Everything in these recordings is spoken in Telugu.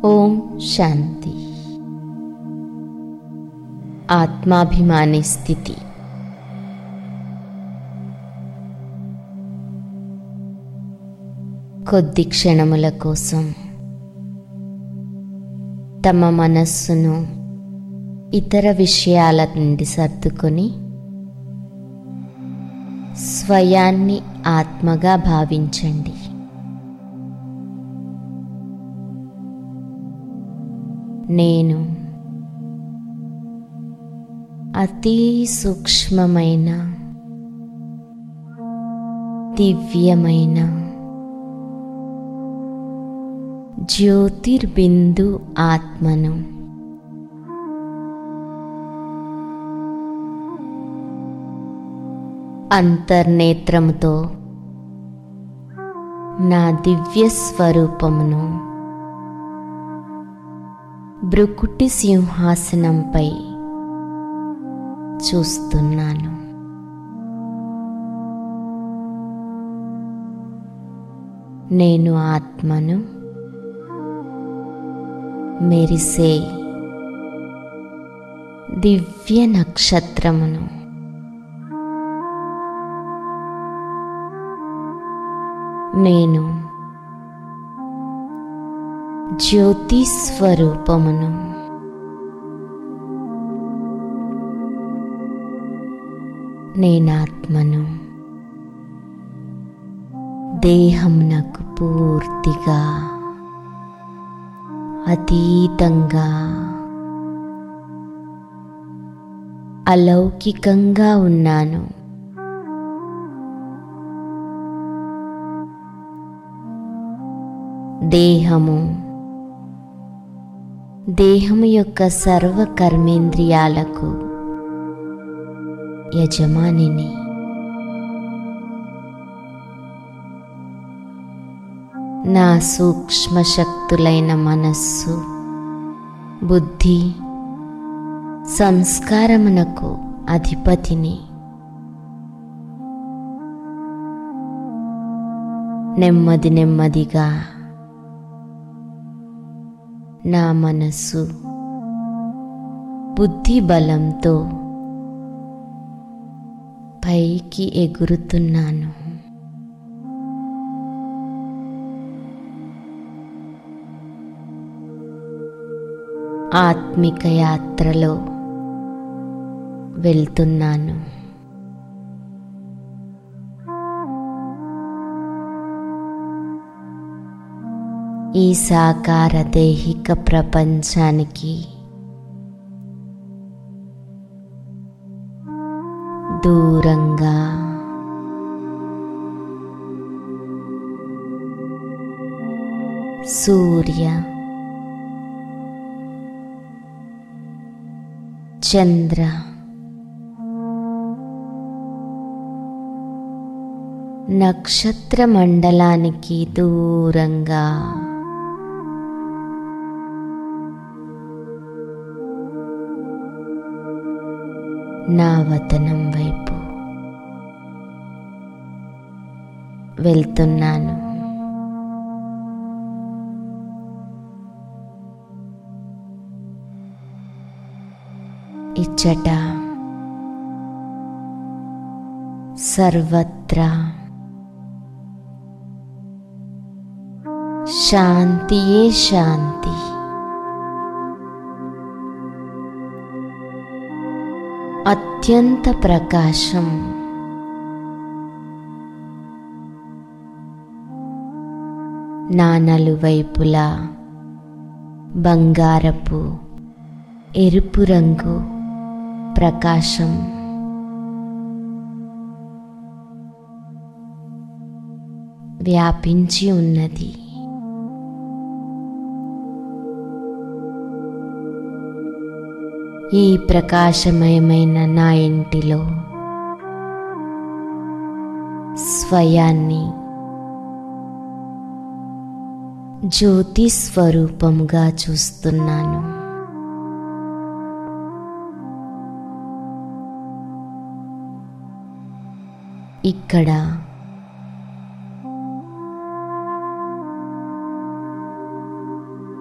ఓం శాంతి ఆత్మాభిమాని స్థితి కొద్ది క్షణముల కోసం తమ మనస్సును ఇతర విషయాల నుండి సర్దుకొని స్వయాన్ని ఆత్మగా భావించండి నేను అతి సూక్ష్మమైన దివ్యమైన జ్యోతిర్బిందు ఆత్మను అంతర్నేత్రముతో నా దివ్య స్వరూపమును బ్రుకుటి సింహాసనంపై చూస్తున్నాను నేను ఆత్మను మెరిసే దివ్య నక్షత్రమును నేను జ్యోతి స్వరూపమును నేనాత్మను దేహమునకు పూర్తిగా అతీతంగా అలౌకికంగా ఉన్నాను దేహము దేహము యొక్క సర్వ కర్మేంద్రియాలకు యజమానిని నా సూక్ష్మ శక్తులైన మనస్సు బుద్ధి సంస్కారమునకు అధిపతిని నెమ్మది నెమ్మదిగా నా మనస్సు బుద్ధి బలంతో పైకి ఎగురుతున్నాను ఆత్మిక యాత్రలో వెళ్తున్నాను ఈ సాకార దేహిక ప్రపంచానికి దూరంగా సూర్య చంద్ర నక్షత్ర మండలానికి దూరంగా నా వతనం వైపు వెళ్తున్నాను ఇచ్చట సర్వత్రా శాంతియే శాంతి అత్యంత ప్రకాశం నా నలువైపులా బంగారపు ఎరుపు రంగు ప్రకాశం వ్యాపించి ఉన్నది ఈ ప్రకాశమయమైన నా ఇంటిలో స్వయాన్ని జ్యోతి స్వరూపముగా చూస్తున్నాను ఇక్కడ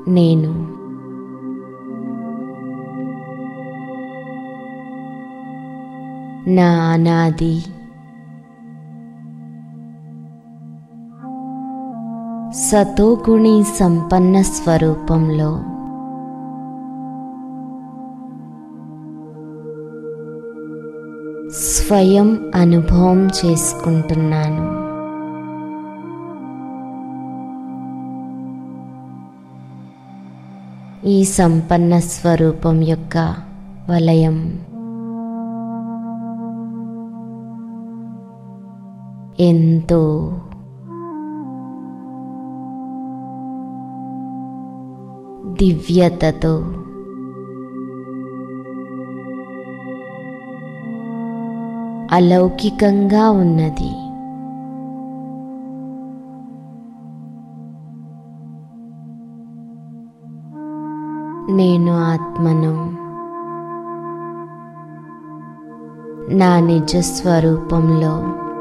నేను నా అనాది సతోగుణి సంపన్న స్వరూపంలో స్వయం అనుభవం చేసుకుంటున్నాను ఈ సంపన్న స్వరూపం యొక్క వలయం ఎంతో దివ్యతతో అలౌకికంగా ఉన్నది నేను ఆత్మను నా నిజ స్వరూపంలో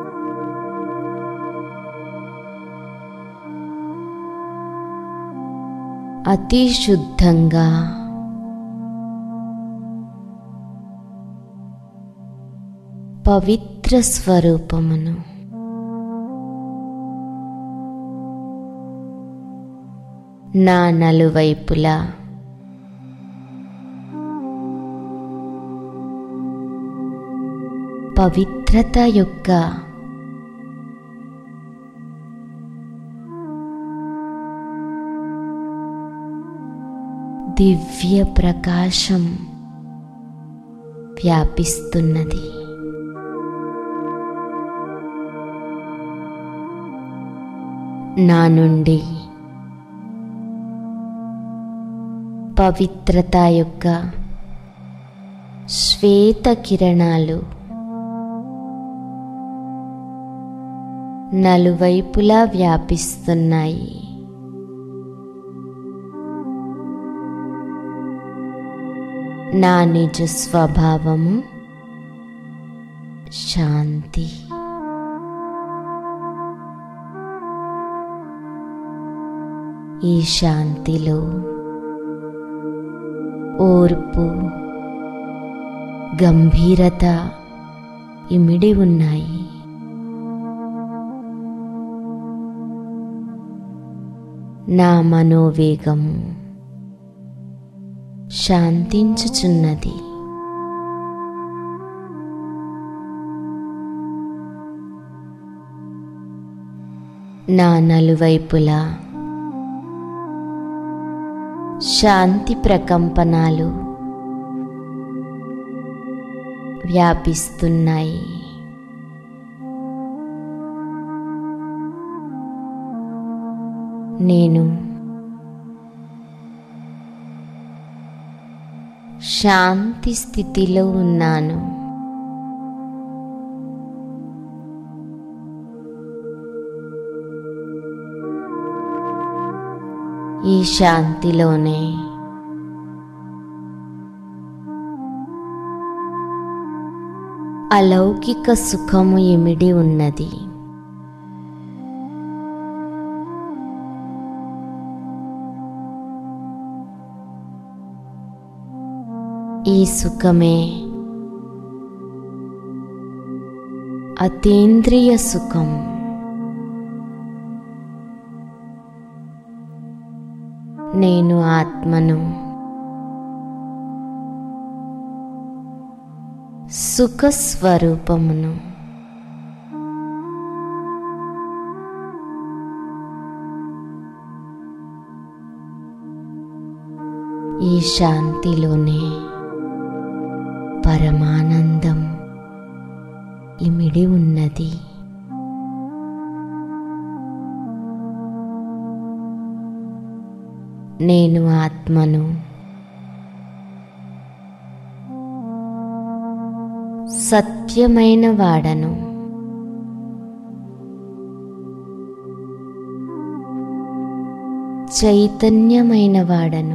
అతి శుద్ధంగా పవిత్ర స్వరూపమును నా నలువైపులా పవిత్రత యొక్క దివ్య ప్రకాశం వ్యాపిస్తున్నది నా నుండి పవిత్రత యొక్క శ్వేత కిరణాలు నలువైపులా వ్యాపిస్తున్నాయి నా నిజ స్వభావము శాంతి ఈ శాంతిలో ఓర్పు గంభీరత ఇమిడి ఉన్నాయి నా మనోవేగము శాంతించుచున్నది నా నలువైపులా శాంతి ప్రకంపనాలు వ్యాపిస్తున్నాయి నేను శాంతి స్థితిలో ఉన్నాను ఈ శాంతిలోనే అలౌకిక సుఖము ఇమిడి ఉన్నది ఈ సుఖమే అతీంద్రియ సుఖం నేను ఆత్మను సుఖ స్వరూపమును ఈ శాంతిలోనే పరమానందం ఇమిడి ఉన్నది నేను ఆత్మను సత్యమైన వాడను చైతన్యమైన వాడను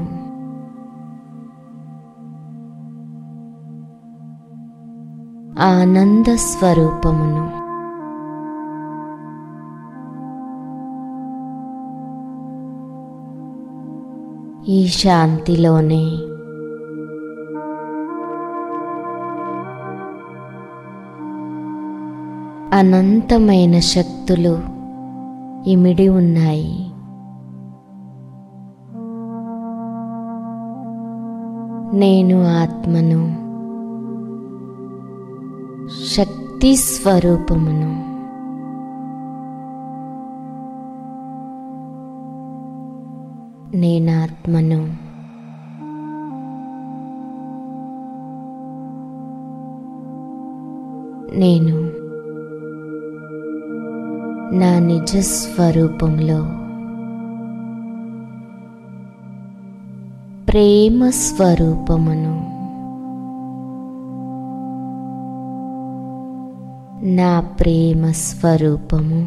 ఆనంద స్వరూపమును ఈ శాంతిలోనే అనంతమైన శక్తులు ఇమిడి ఉన్నాయి నేను ఆత్మను శక్తి స్వరూపమును నేనాత్మను నేను నా నిజ స్వరూపంలో ప్రేమ స్వరూపమును నా ప్రేమ స్వరూపము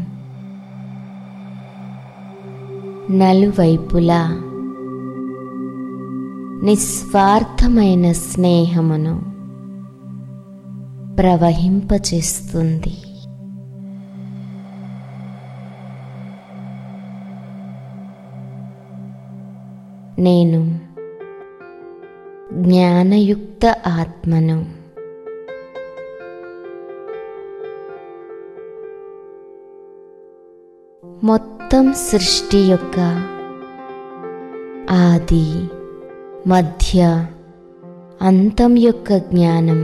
నలువైపులా నిస్వార్థమైన స్నేహమును ప్రవహింపచేస్తుంది నేను జ్ఞానయుక్త ఆత్మను మొత్తం సృష్టి యొక్క ఆది మధ్య అంతం యొక్క జ్ఞానం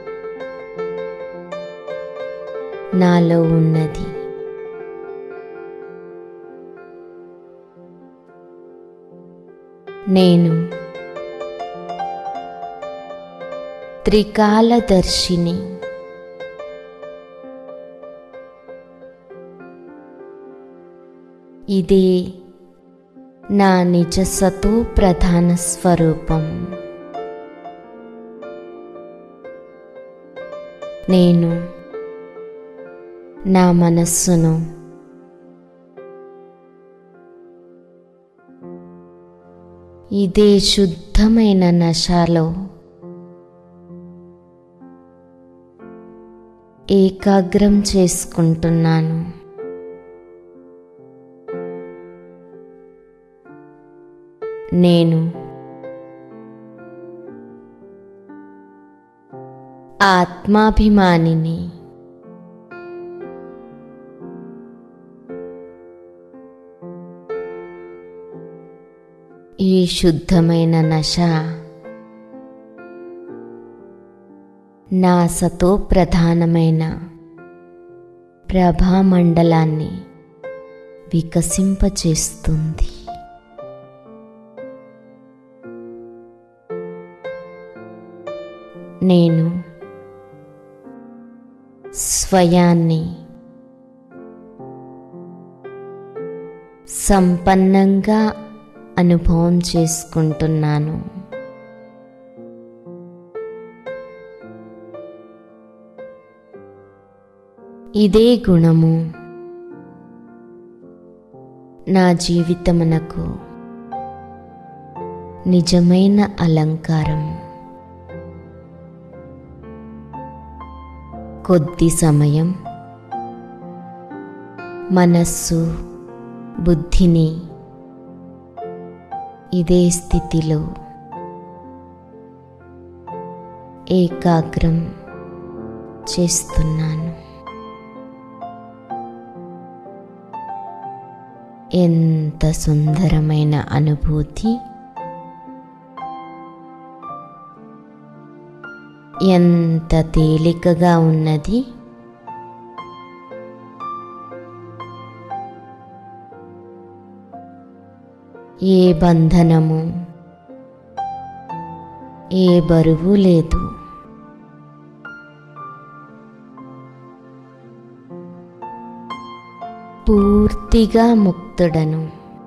నాలో ఉన్నది నేను త్రికాలదర్శిని ఇదే నా నిజ సతో ప్రధాన స్వరూపం నేను నా మనస్సును ఇదే శుద్ధమైన నశాలో ఏకాగ్రం చేసుకుంటున్నాను నేను ఆత్మాభిమానిని ఈ శుద్ధమైన నశ నా సతో ప్రధానమైన ప్రభామండలాన్ని వికసింపచేస్తుంది నేను స్వయాన్ని సంపన్నంగా అనుభవం చేసుకుంటున్నాను ఇదే గుణము నా జీవితమునకు నిజమైన అలంకారం కొద్ది సమయం మనస్సు బుద్ధిని ఇదే స్థితిలో ఏకాగ్రం చేస్తున్నాను ఎంత సుందరమైన అనుభూతి ఎంత తేలికగా ఉన్నది ఏ బంధనము ఏ బరువు లేదు పూర్తిగా ముక్తుడను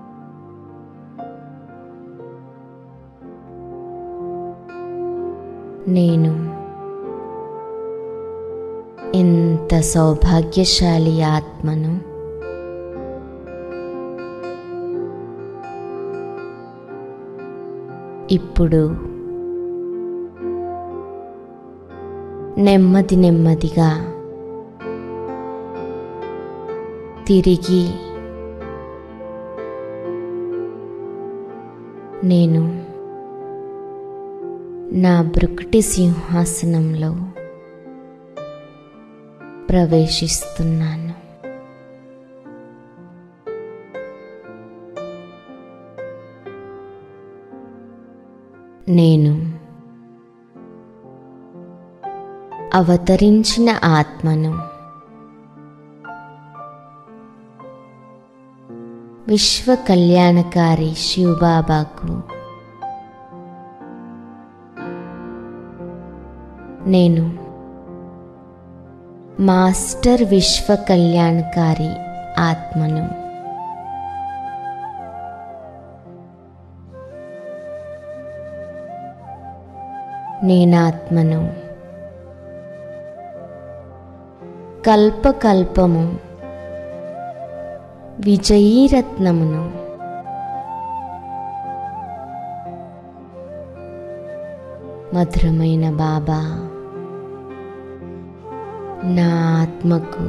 నేను ఎంత సౌభాగ్యశాలి ఆత్మను ఇప్పుడు నెమ్మది నెమ్మదిగా తిరిగి నేను నా బ్రుకుటి సింహాసనంలో ప్రవేశిస్తున్నాను నేను అవతరించిన ఆత్మను విశ్వ కళ్యాణకారి శివబాబాకు నేను మాస్టర్ విశ్వ కళ్యాణకారి ఆత్మను నేనాత్మను కల్పకల్పము విజయీరత్నమును మధురమైన బాబా నా ఆత్మకు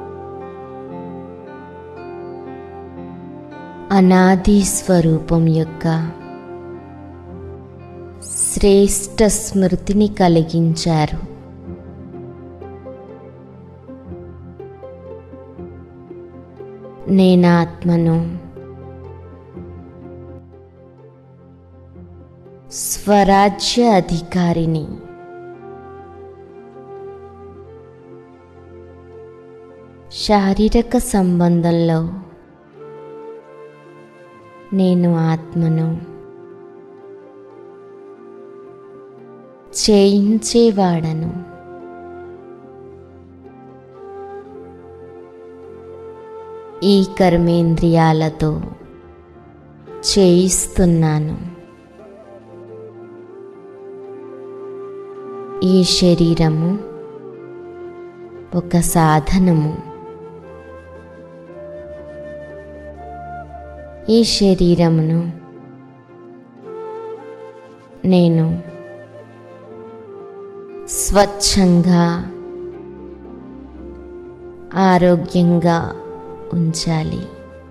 అనాది స్వరూపం యొక్క శ్రేష్ట స్మృతిని కలిగించారు నేనాత్మను స్వరాజ్య అధికారిని శారీరక సంబంధంలో నేను ఆత్మను చేయించేవాడను ఈ కర్మేంద్రియాలతో చేయిస్తున్నాను ఈ శరీరము ఒక సాధనము ఈ శరీరమును నేను స్వచ్ఛంగా ఆరోగ్యంగా ఉంచాలి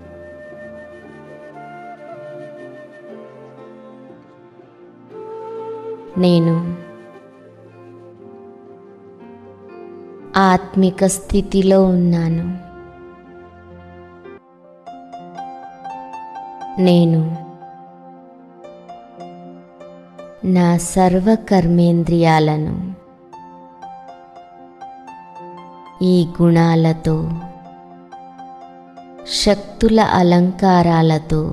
నేను ఆత్మిక స్థితిలో ఉన్నాను నేను నా సర్వ కర్మేంద్రియాలను ఈ గుణాలతో శక్తుల అలంకారాలతో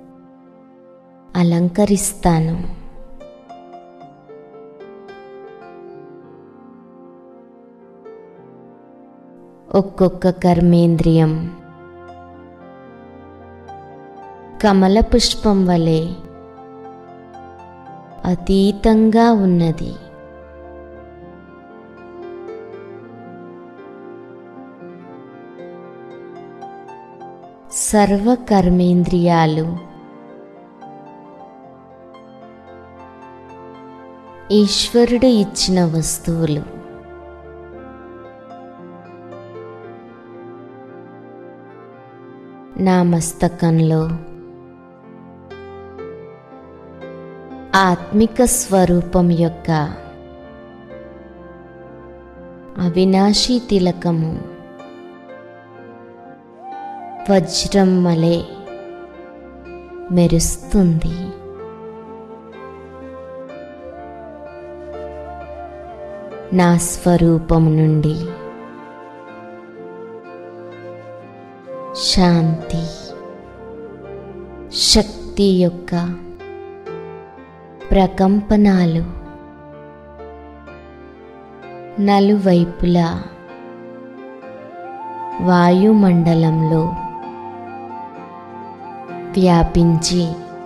అలంకరిస్తాను ఒక్కొక్క కర్మేంద్రియం కమల పుష్పం వలె అతీతంగా ఉన్నది సర్వ కర్మేంద్రియాలు ఈశ్వరుడు ఇచ్చిన వస్తువులు నా మస్తకంలో ఆత్మిక స్వరూపం యొక్క అవినాశీ తిలకము వజ్రం వలె మెరుస్తుంది నా స్వరూపము నుండి శాంతి శక్తి యొక్క ప్రకంపనాలు నలువైపులా వాయుమండలంలో వ్యాపించి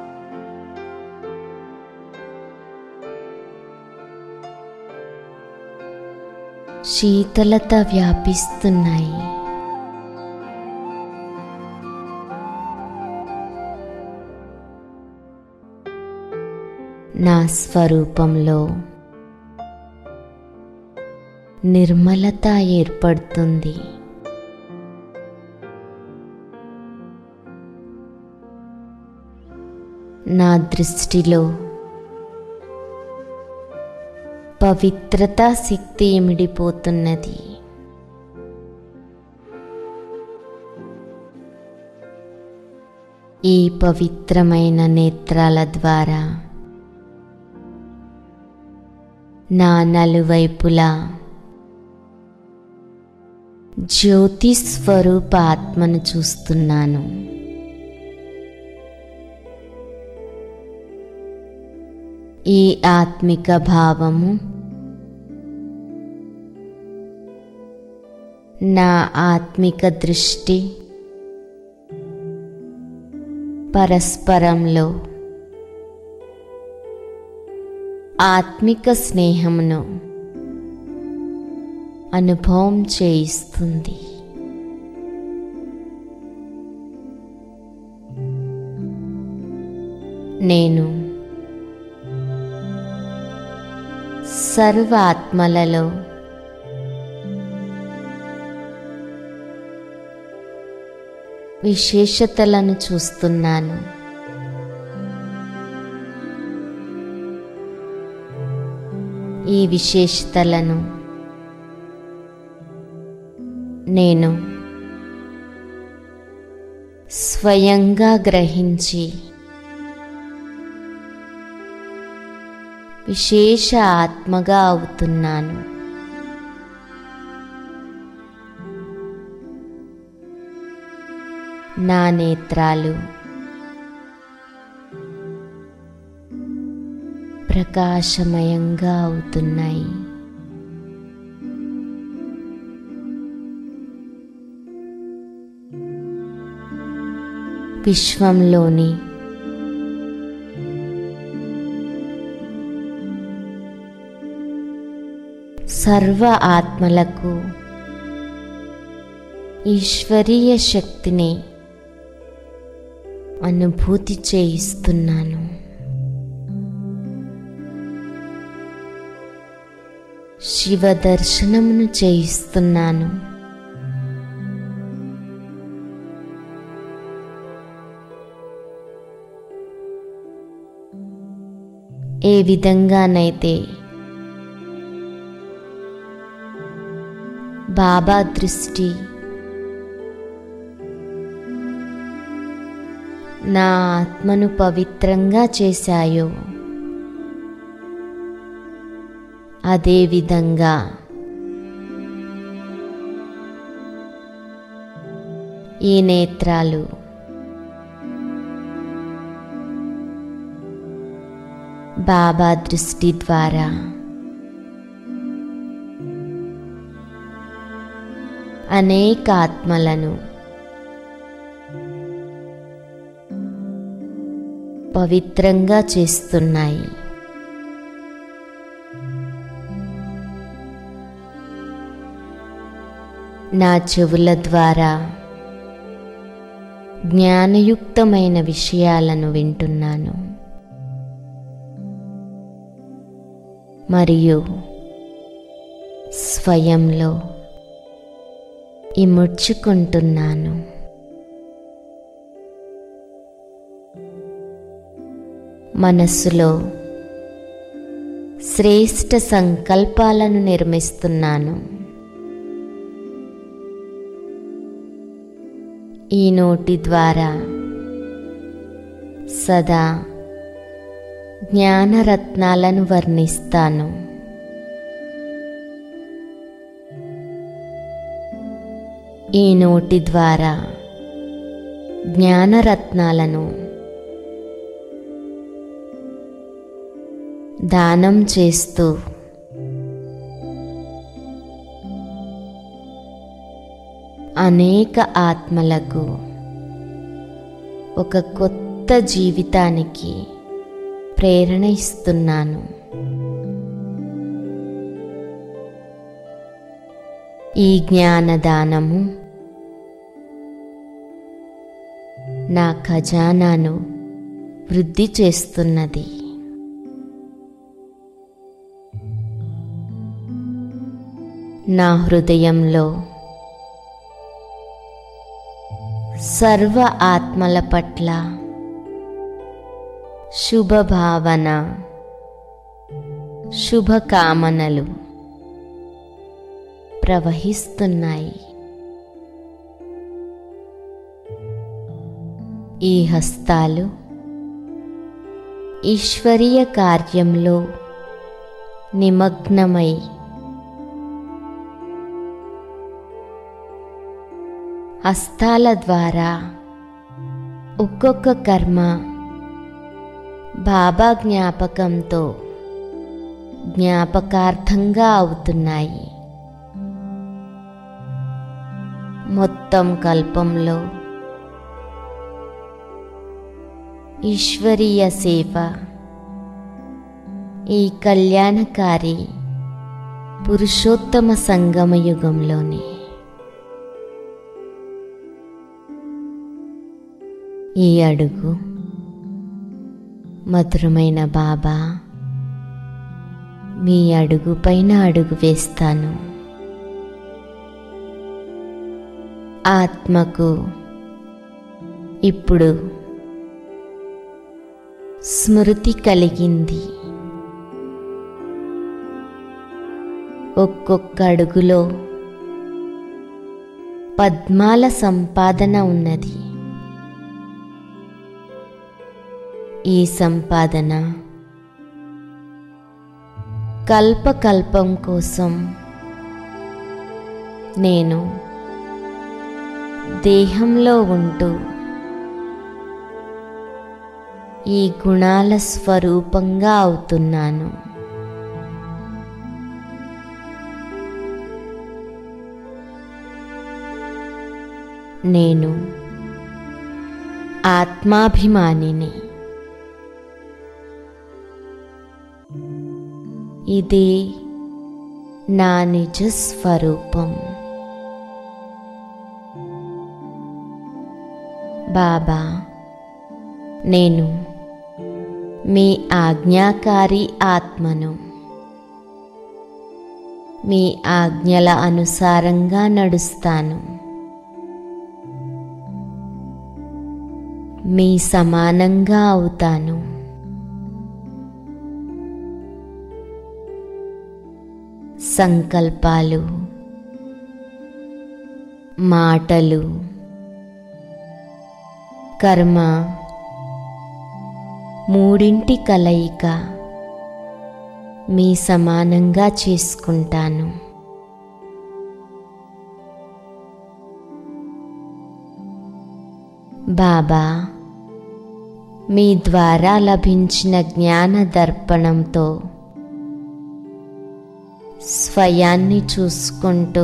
శీతలత వ్యాపిస్తున్నాయి నా స్వరూపంలో నిర్మలత ఏర్పడుతుంది నా దృష్టిలో పవిత్రతా శక్తి ఇమిడిపోతున్నది ఈ పవిత్రమైన నేత్రాల ద్వారా నా నలువైపులా జ్యోతి స్వరూప ఆత్మను చూస్తున్నాను ఈ ఆత్మిక భావము నా ఆత్మిక దృష్టి పరస్పరంలో ఆత్మిక స్నేహమును అనుభవం చేయిస్తుంది నేను సర్వ ఆత్మలలో విశేషతలను చూస్తున్నాను ఈ విశేషతలను నేను స్వయంగా గ్రహించి విశేష ఆత్మగా అవుతున్నాను నా నేత్రాలు ప్రకాశమయంగా అవుతున్నాయి విశ్వంలోని సర్వ ఆత్మలకు ఈశ్వరీయ శక్తిని అనుభూతి చేయిస్తున్నాను శివ దర్శనమును చేయిస్తున్నాను ఏ విధంగానైతే బాబా దృష్టి నా ఆత్మను పవిత్రంగా చేశాయో అదేవిధంగా ఈ నేత్రాలు బాబా దృష్టి ద్వారా అనేక ఆత్మలను పవిత్రంగా చేస్తున్నాయి నా చెవుల ద్వారా జ్ఞానయుక్తమైన విషయాలను వింటున్నాను మరియు స్వయంలో ఇముడ్చుకుంటున్నాను మనస్సులో శ్రేష్ట సంకల్పాలను నిర్మిస్తున్నాను ఈ నోటి ద్వారా సదా జ్ఞానరత్నాలను వర్ణిస్తాను ఈ నోటి ద్వారా జ్ఞానరత్నాలను దానం చేస్తూ అనేక ఆత్మలకు ఒక కొత్త జీవితానికి ప్రేరణ ఇస్తున్నాను ఈ జ్ఞానదానము నా ఖజానాను వృద్ధి చేస్తున్నది నా హృదయంలో సర్వ ఆత్మల పట్ల శుభభావన శుభకామనలు ప్రవహిస్తున్నాయి ఈ హస్తాలు ఈశ్వరీయ కార్యంలో నిమగ్నమై హస్తాల ద్వారా ఒక్కొక్క కర్మ బాబా జ్ఞాపకంతో జ్ఞాపకార్థంగా అవుతున్నాయి మొత్తం కల్పంలో ఈశ్వరీయ సేవ ఈ కళ్యాణకారి పురుషోత్తమ సంగమ యుగంలోనే ఈ అడుగు మధురమైన బాబా మీ అడుగు పైన అడుగు వేస్తాను ఆత్మకు ఇప్పుడు స్మృతి కలిగింది ఒక్కొక్క అడుగులో పద్మాల సంపాదన ఉన్నది ఈ సంపాదన కల్పకల్పం కోసం నేను దేహంలో ఉంటూ ఈ గుణాల స్వరూపంగా అవుతున్నాను నేను ఆత్మాభిమానిని ఇది నా నిజ స్వరూపం బాబా నేను మీ ఆజ్ఞాకారి ఆత్మను మీ ఆజ్ఞల అనుసారంగా నడుస్తాను మీ సమానంగా అవుతాను సంకల్పాలు మాటలు కర్మ మూడింటి కలయిక మీ సమానంగా చేసుకుంటాను బాబా మీ ద్వారా లభించిన జ్ఞాన దర్పణంతో స్వయాన్ని చూసుకుంటూ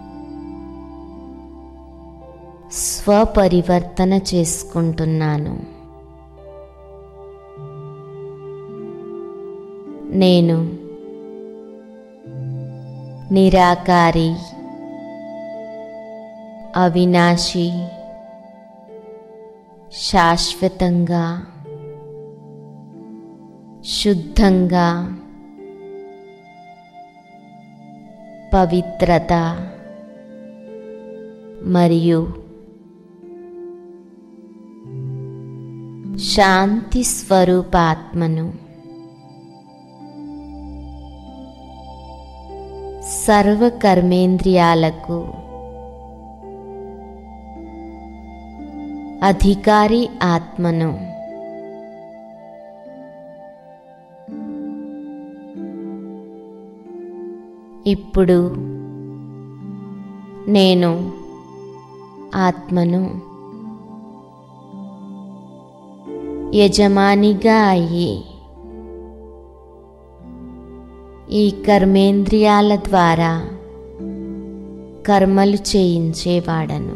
స్వపరివర్తన చేసుకుంటున్నాను నేను నిరాకారి అవినాశి శాశ్వతంగా శుద్ధంగా పవిత్రత మరియు శాంతి స్వరూపాత్మను సర్వ కర్మేంద్రియాలకు అధికారి ఆత్మను ఇప్పుడు నేను ఆత్మను యజమానిగా అయ్యి ఈ కర్మేంద్రియాల ద్వారా కర్మలు చేయించేవాడను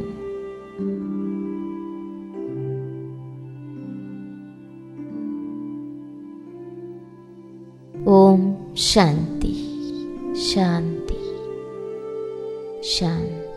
ఓం శాంతి శాంతి శాంతి